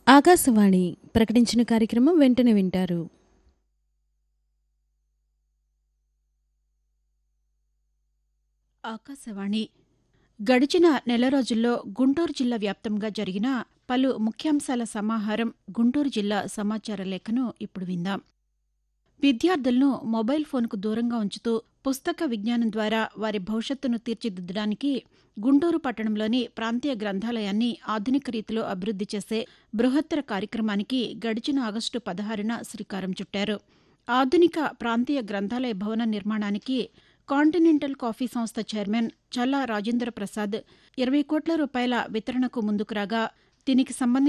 ఆకాశవాణి ప్రకటించిన కార్యక్రమం వెంటనే వింటారు ఆకాశవాణి గడిచిన నెల రోజుల్లో గుంటూరు జిల్లా వ్యాప్తంగా జరిగిన పలు ముఖ్యాంశాల సమాహారం గుంటూరు జిల్లా సమాచార లేఖను ఇప్పుడు విందాం విద్యార్థులను మొబైల్ ఫోన్కు దూరంగా ఉంచుతూ పుస్తక విజ్ఞానం ద్వారా వారి భవిష్యత్తును తీర్చిదిద్దడానికి గుంటూరు పట్టణంలోని ప్రాంతీయ గ్రంథాలయాన్ని ఆధునిక రీతిలో అభివృద్ది చేసే బృహత్తర కార్యక్రమానికి గడిచిన ఆగస్టు పదహారున శ్రీకారం చుట్టారు ఆధునిక ప్రాంతీయ గ్రంథాలయ భవన నిర్మాణానికి కాంటినెంటల్ కాఫీ సంస్థ చైర్మన్ చల్లా రాజేంద్ర ప్రసాద్ ఇరవై కోట్ల రూపాయల వితరణకు ముందుకు రాగా దీనికి సంబంధించి